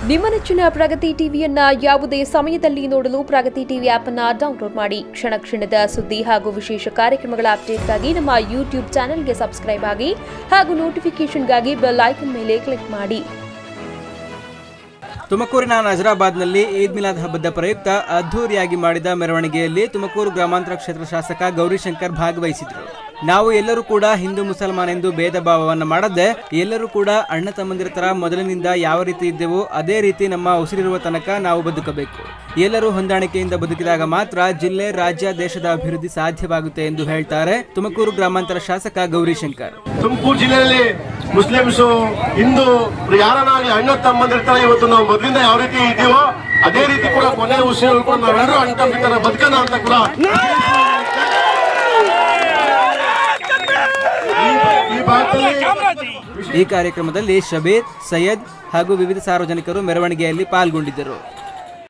ನಿಮ್ಮ ನೆಚ್ಚಿನ ಪ್ರಗತಿ ಟಿವಿಯನ್ನ ಯಾವುದೇ ಸಮಯದಲ್ಲಿ ನೋಡಲು ಪ್ರಗತಿ ಟಿವಿ ಆಪ್ ಅನ್ನ ಡೌನ್ಲೋಡ್ ಮಾಡಿ ಕ್ಷಣ ಕ್ಷಣದ ಸುದ್ದಿ ಹಾಗೂ ವಿಶೇಷ ಕಾರ್ಯಕ್ರಮಗಳ ಅಪ್ಡೇಟ್ಗಾಗಿ ನಮ್ಮ ಯೂಟ್ಯೂಬ್ ಚಾನೆಲ್ಗೆ ಸಬ್ಸ್ಕ್ರೈಬ್ ಆಗಿ ಹಾಗೂ ನೋಟಿಫಿಕೇಶನ್ಗಾಗಿ ಬೆಲ್ ಐಕನ್ ಮೇಲೆ ಕ್ಲಿಕ್ ಮಾಡಿ ತುಮಕೂರಿನ ನಜರಾಬಾದ್ನಲ್ಲಿ ಈದ್ ಮಿಲಾದ್ ಹಬ್ಬದ ಪ್ರಯುಕ್ತ ಅದ್ಧೂರಿಯಾಗಿ ಮಾಡಿದ ಮೆರವಣಿಗೆಯಲ್ಲಿ ತುಮಕೂರು ಗ್ರಾಮಾಂತರ ಕ್ಷೇತ್ರ ಶಾಸಕ ಗೌರಿಶಂಕರ್ ಭಾಗವಹಿಸಿದರು ನಾವು ಎಲ್ಲರೂ ಕೂಡ ಹಿಂದೂ ಮುಸಲ್ಮಾನ್ ಎಂದು ಭೇದ ಭಾವವನ್ನು ಮಾಡದೆ ಎಲ್ಲರೂ ಕೂಡ ಅಣ್ಣ ತಮ್ಮಂದಿರ ತರ ಮೊದಲಿನಿಂದ ಯಾವ ರೀತಿ ಇದ್ದೆವೋ ಅದೇ ರೀತಿ ನಮ್ಮ ಉಸಿರಿರುವ ತನಕ ನಾವು ಬದುಕಬೇಕು ಎಲ್ಲರೂ ಹೊಂದಾಣಿಕೆಯಿಂದ ಬದುಕಿದಾಗ ಮಾತ್ರ ಜಿಲ್ಲೆ ರಾಜ್ಯ ದೇಶದ ಅಭಿವೃದ್ಧಿ ಸಾಧ್ಯವಾಗುತ್ತೆ ಎಂದು ಹೇಳ್ತಾರೆ ತುಮಕೂರು ಗ್ರಾಮಾಂತರ ಶಾಸಕ ಗೌರಿಶಂಕರ್ ತುಮಕೂರು ಜಿಲ್ಲೆಯಲ್ಲಿ ಮುಸ್ಲಿಮ್ಸು ಹಿಂದೂ ಯಾರನ್ನಾಗಲಿ ಅಣ್ಣ ತಮ್ಮಂದಿರ್ತಾರೆ ಇವತ್ತು ನಾವು ಮೊದಲಿಂದ ಯಾವ ರೀತಿ ಇದೀವೋ ಅದೇ ರೀತಿ ಕೂಡ ಕೊನೆ ಉಸಿರು ಕೂಡ ನಾವೆಲ್ಲರೂ ಅಣ್ಣ ತಮ್ಮಂದಿರ ಬದುಕನ ಅಂತ ಕೂಡ ಈ- ಈ ಭಾಗದಲ್ಲಿ ಈ ಕಾರ್ಯಕ್ರಮದಲ್ಲಿ ಶಬೀರ್ ಸೈಯದ್ ಹಾಗೂ ವಿವಿಧ ಸಾರ್ವಜನಿಕರು ಮೆರವಣಿಗೆಯಲ್ಲಿ ಪಾಲ್ಗೊಂಡಿದ್ದರು